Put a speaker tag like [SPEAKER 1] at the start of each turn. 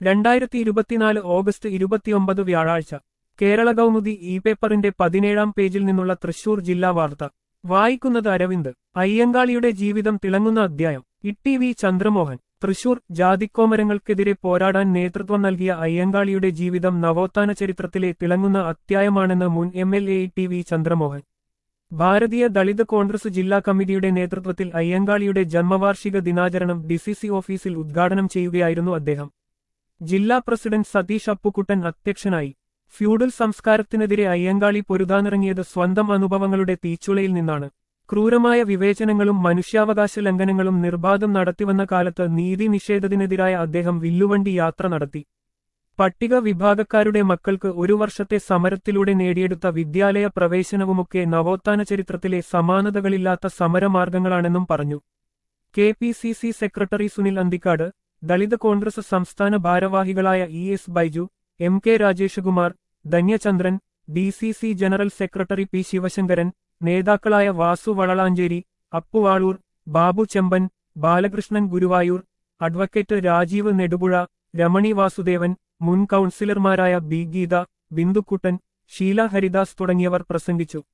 [SPEAKER 1] രണ്ടായിരത്തി ഇരുപത്തിനാല് ഓഗസ്റ്റ് ഇരുപത്തിയൊമ്പത് വ്യാഴാഴ്ച കേരള കൗമുദി ഇ പേപ്പറിന്റെ പതിനേഴാം പേജിൽ നിന്നുള്ള തൃശൂർ ജില്ലാ വാർത്ത വായിക്കുന്നത് അരവിന്ദ് അയ്യങ്കാളിയുടെ ജീവിതം തിളങ്ങുന്ന അധ്യായം ഇട്ടി വി ചന്ദ്രമോഹൻ തൃശൂർ ജാതിക്കോമരങ്ങൾക്കെതിരെ പോരാടാൻ നേതൃത്വം നൽകിയ അയ്യങ്കാളിയുടെ ജീവിതം നവോത്ഥാന ചരിത്രത്തിലെ തിളങ്ങുന്ന അധ്യായമാണെന്ന് മുൻ M L A T V Chandramohan Bharatiya Dalit Congress ജില്ലാ കമ്മിറ്റിയുടെ നേതൃത്വത്തിൽ അയ്യങ്കാളിയുടെ ജന്മവാർഷിക ദിനാചരണം ഡിസിസി ഓഫീസിൽ ഉദ്ഘാടനം ചെയ്യുകയായിരുന്നു അദ്ദേഹം ജില്ലാ പ്രസിഡന്റ് സതീഷ് അപ്പുക്കുട്ടൻ അധ്യക്ഷനായി ഫ്യൂഡൽ സംസ്കാരത്തിനെതിരെ അയ്യങ്കാളി പൊരുതാനിറങ്ങിയത് സ്വന്തം അനുഭവങ്ങളുടെ തീച്ചുളയിൽ നിന്നാണ് ക്രൂരമായ വിവേചനങ്ങളും മനുഷ്യാവകാശ ലംഘനങ്ങളും നിർബാധം നടത്തിവന്ന കാലത്ത് നീതി നിഷേധത്തിനെതിരായ അദ്ദേഹം വില്ലുവണ്ടി യാത്ര നടത്തി പട്ടിക വിഭാഗക്കാരുടെ മക്കൾക്ക് ഒരു വർഷത്തെ സമരത്തിലൂടെ നേടിയെടുത്ത വിദ്യാലയ പ്രവേശനവുമൊക്കെ നവോത്ഥാന ചരിത്രത്തിലെ സമാനതകളില്ലാത്ത സമരമാർഗങ്ങളാണെന്നും പറഞ്ഞു K P C C secretary Sunil Anthikkad Dalit Congress സംസ്ഥാന ഭാരവാഹികളായ E S Baiju M K Rajeshkumar Dhanyachandran D C C general secretary P Sivasankaran നേതാക്കളായ വാസു വളളാഞ്ചേരി അപ്പുവാളൂർ ബാബു ചെമ്പൻ ബാലകൃഷ്ണൻ ഗുരുവായൂർ അഡ്വക്കേറ്റ് രാജീവ് നെടുപുഴ രമണി വാസുദേവൻ മുൻ കൗൺസിലർമാരായ ബി ഗീത ബിന്ദുക്കുട്ടൻ ഷീല ഹരിദാസ് തുടങ്ങിയവർ പ്രസംഗിച്ചു